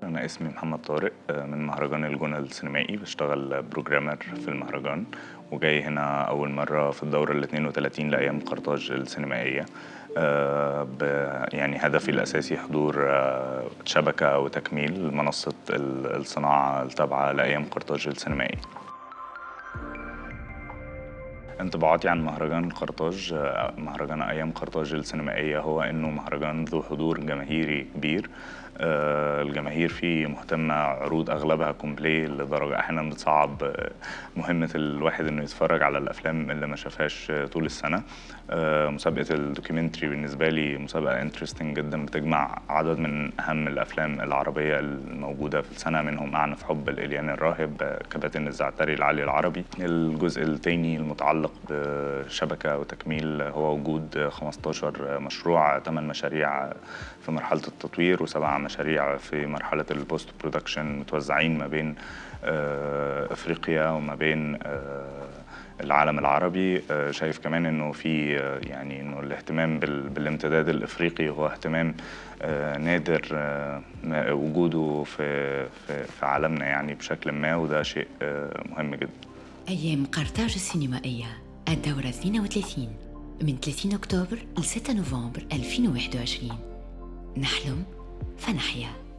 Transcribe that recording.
أنا اسمي محمد طارق آه، من مهرجان الجونة السينمائي بشتغل بروجرامر في المهرجان وجاي هنا أول مرة في الدورة ال 32 لأيام قرطاج السينمائية آه، ب- يعني هدفي الأساسي حضور آه، شبكة وتكميل منصة ال- الصناعة التابعة لأيام قرطاج السينمائي انطباعاتي عن مهرجان قرطاج آه، مهرجان أيام قرطاج السينمائية هو إنه مهرجان ذو حضور جماهيري كبير آه، الجماهير فيه مهتمة عروض أغلبها كومبلي لدرجة أحيانا بتصعب آه، مهمة الواحد إنه يتفرج على الأفلام اللي ما شافهاش آه، طول السنة آه، مسابقة الدوكيومنتري بالنسبة لي مسابقة انترستنج جدا بتجمع عدد من أهم الأفلام العربية الموجودة في السنة منهم أعنف حب الإليان الراهب آه، كباتن الزعتري العلي العربي الجزء الثاني المتعلق بشبكة وتكميل هو وجود 15 مشروع 8 مشاريع في مرحلة التطوير وسبع مشاريع في مرحلة البوست برودكشن متوزعين ما بين آه، أفريقيا وما بين آه، العالم العربي آه، شايف كمان انه في آه، يعني انه الاهتمام بال- بالامتداد الافريقي هو اهتمام آه، نادر آه، ما- وجوده في في في عالمنا يعني بشكل ما وده شيء آه، مهم جدا أيام قرطاج السينمائية الدورة 32 من 30 أكتوبر ل 6 نوفمبر 2021 نحلم فنحيا